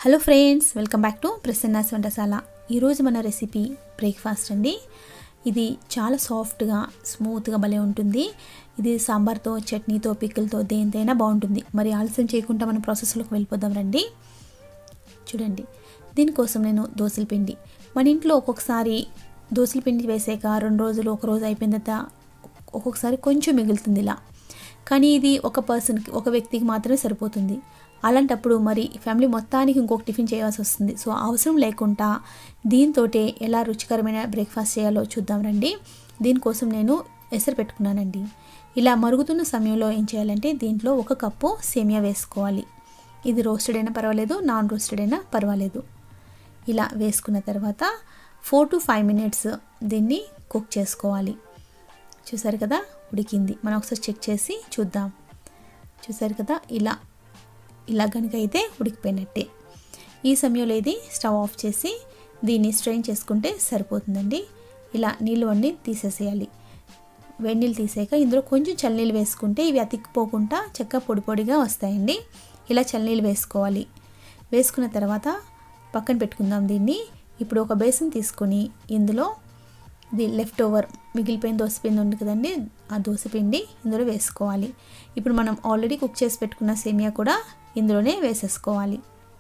hello friends welcome back to Prasanna's వంటశాల ఈరోజు మన రెసిపీ బ్రేక్ఫాస్ట్ అండి ఇది చాలా సాఫ్ట్గా స్మూత్గా భలే ఉంటుంది ఇది సాంబార్తో చట్నీతో పిక్కలతో దేనితైనా బాగుంటుంది మరి ఆలస్యం చేయకుండా మన ప్రాసెస్లోకి వెళ్ళిపోదాం రండి చూడండి దీనికోసం నేను దోశల పిండి మన ఇంట్లో ఒక్కొక్కసారి దోశల పిండి వేసాక రెండు రోజులు ఒక రోజు అయిపోయిన తర్వాత ఒక్కొక్కసారి కొంచెం మిగులుతుంది ఇలా కానీ ఇది ఒక పర్సన్కి ఒక వ్యక్తికి మాత్రమే సరిపోతుంది అలాంటప్పుడు మరి ఫ్యామిలీ మొత్తానికి ఇంకొక టిఫిన్ చేయాల్సి వస్తుంది సో అవసరం లేకుండా దీంతో ఎలా రుచికరమైన బ్రేక్ఫాస్ట్ చేయాలో చూద్దాం రండి దీనికోసం నేను ఎసరు పెట్టుకున్నానండి ఇలా మరుగుతున్న సమయంలో ఏం చేయాలంటే దీంట్లో ఒక కప్పు సేమియా వేసుకోవాలి ఇది రోస్టెడ్ అయినా పర్వాలేదు నాన్ రోస్టెడ్ అయినా పర్వాలేదు ఇలా వేసుకున్న తర్వాత ఫోర్ టు ఫైవ్ మినిట్స్ దీన్ని కుక్ చేసుకోవాలి చూసారు కదా ఉడికింది మనం ఒకసారి చెక్ చేసి చూద్దాం చూసారు కదా ఇలా ఇలా కనుక అయితే ఉడికిపోయినట్టే ఈ సమయంలో ఇది స్టవ్ ఆఫ్ చేసి దీన్ని స్ట్రెయిన్ చేసుకుంటే సరిపోతుందండి ఇలా నీళ్ళు అన్నీ తీసేసేయాలి వేడినీళ్ళు తీసాక ఇందులో కొంచెం చల్లనీళ్ళు వేసుకుంటే ఇవి అతికిపోకుండా చక్కగా పొడి పొడిగా వస్తాయండి ఇలా చల్లనీళ్ళు వేసుకోవాలి వేసుకున్న తర్వాత పక్కన పెట్టుకుందాం దీన్ని ఇప్పుడు ఒక బేసిన్ తీసుకొని ఇందులో ఇది లెఫ్ట్ ఓవర్ మిగిలిపోయిన దోశపిండి ఉంది కదండి ఆ దోశపిండి ఇందులో వేసుకోవాలి ఇప్పుడు మనం ఆల్రెడీ కుక్ చేసి పెట్టుకున్న సేమియా కూడా ఇందులోనే వేసేసుకోవాలి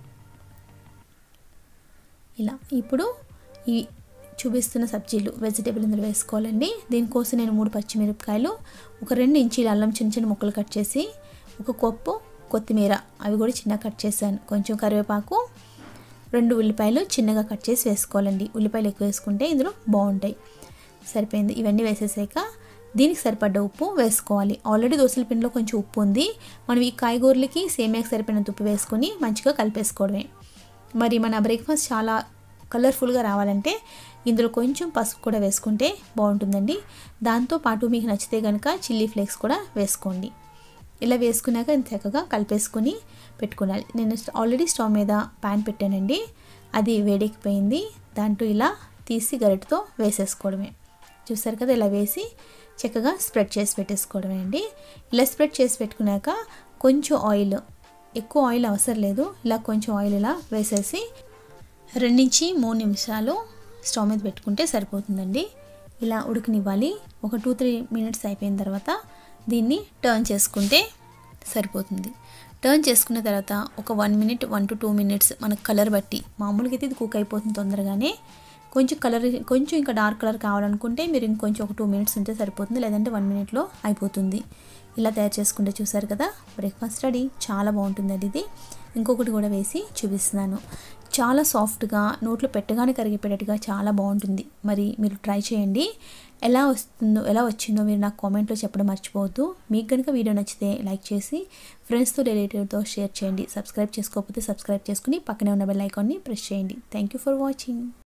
ఇలా ఇప్పుడు ఈ చూపిస్తున్న సబ్జీలు వెజిటేబుల్ ఇందులో వేసుకోవాలండి దీనికోసం నేను మూడు పచ్చిమిరపకాయలు ఒక రెండు ఇంచీల అల్లం చిన్న చిన్న ముక్కలు కట్ చేసి ఒక కొప్పు కొత్తిమీర అవి కూడా చిన్నగా కట్ చేశాను కొంచెం కరివేపాకు రెండు ఉల్లిపాయలు చిన్నగా కట్ చేసి వేసుకోవాలండి ఉల్లిపాయలు ఎక్కువ వేసుకుంటే ఇందులో బాగుంటాయి సరిపోయింది ఇవన్నీ వేసేసాక దీనికి సరిపడ్డ ఉప్పు వేసుకోవాలి ఆల్రెడీ దోశల పిండిలో కొంచెం ఉప్పు ఉంది మనం ఈ కాయగూరలకి సేమియాకి సరిపడినంత ఉప్పు వేసుకొని మంచిగా కలిపేసుకోవడమే మరి మన బ్రేక్ఫాస్ట్ చాలా కలర్ఫుల్గా రావాలంటే ఇందులో కొంచెం పసుపు కూడా వేసుకుంటే బాగుంటుందండి దాంతోపాటు మీకు నచ్చితే కనుక చిల్లీ ఫ్లేక్స్ కూడా వేసుకోండి ఇలా వేసుకున్నాక చక్కగా కలిపేసుకొని పెట్టుకోవాలి నేను ఆల్రెడీ స్టవ్ మీద ప్యాన్ పెట్టానండి అది వేడెక్కిపోయింది దాంట్లో ఇలా తీసి గరిటతో వేసేసుకోవడమే చూస్తారు కదా ఇలా వేసి చక్కగా స్ప్రెడ్ చేసి పెట్టేసుకోవడమే అండి ఇలా స్ప్రెడ్ చేసి పెట్టుకున్నాక కొంచెం ఆయిల్ ఎక్కువ ఆయిల్ అవసరం లేదు ఇలా కొంచెం ఆయిల్ ఇలా వేసేసి రెండు నుంచి మూడు నిమిషాలు స్టవ్ మీద పెట్టుకుంటే సరిపోతుందండి ఇలా ఉడకనివ్వాలి ఒక టూ త్రీ మినిట్స్ అయిపోయిన తర్వాత దీన్ని టర్న్ చేసుకుంటే సరిపోతుంది టర్న్ చేసుకున్న తర్వాత ఒక one minute one to two minutes మనకు కలర్ బట్టి మామూలుగా అయితే ఇది కుక్ అయిపోతుంది తొందరగానే కొంచెం కలర్ కొంచెం ఇంకా డార్క్ కలర్ కావాలనుకుంటే మీరు ఇంకొంచెం ఒక టూ మినిట్స్ ఉంటే సరిపోతుంది లేదంటే వన్ మినిట్లో అయిపోతుంది ఇలా తయారు చేసుకుంటే చూసారు కదా బ్రేక్ఫాస్ట్ రెడీ చాలా బాగుంటుందండి ఇది ఇంకొకటి కూడా వేసి చూపిస్తున్నాను చాలా సాఫ్ట్గా నోట్లో పెట్టగానే కరిగిపోయేటట్టుగా చాలా బాగుంటుంది మరి మీరు ట్రై చేయండి ఎలా వస్తుందో ఎలా వచ్చిందో మీరు నాకు కామెంట్లో చెప్పడం మర్చిపోవద్దు మీకు కనుక వీడియో నచ్చితే లైక్ చేసి ఫ్రెండ్స్తో రిలేటివ్తో షేర్ చేయండి సబ్స్క్రైబ్ చేసుకోకపోతే సబ్స్క్రైబ్ చేసుకుని పక్కనే ఉన్న బెల్ ఐకాన్ని ప్రెస్ చేయండి థ్యాంక్ యూ ఫర్ వాచింగ్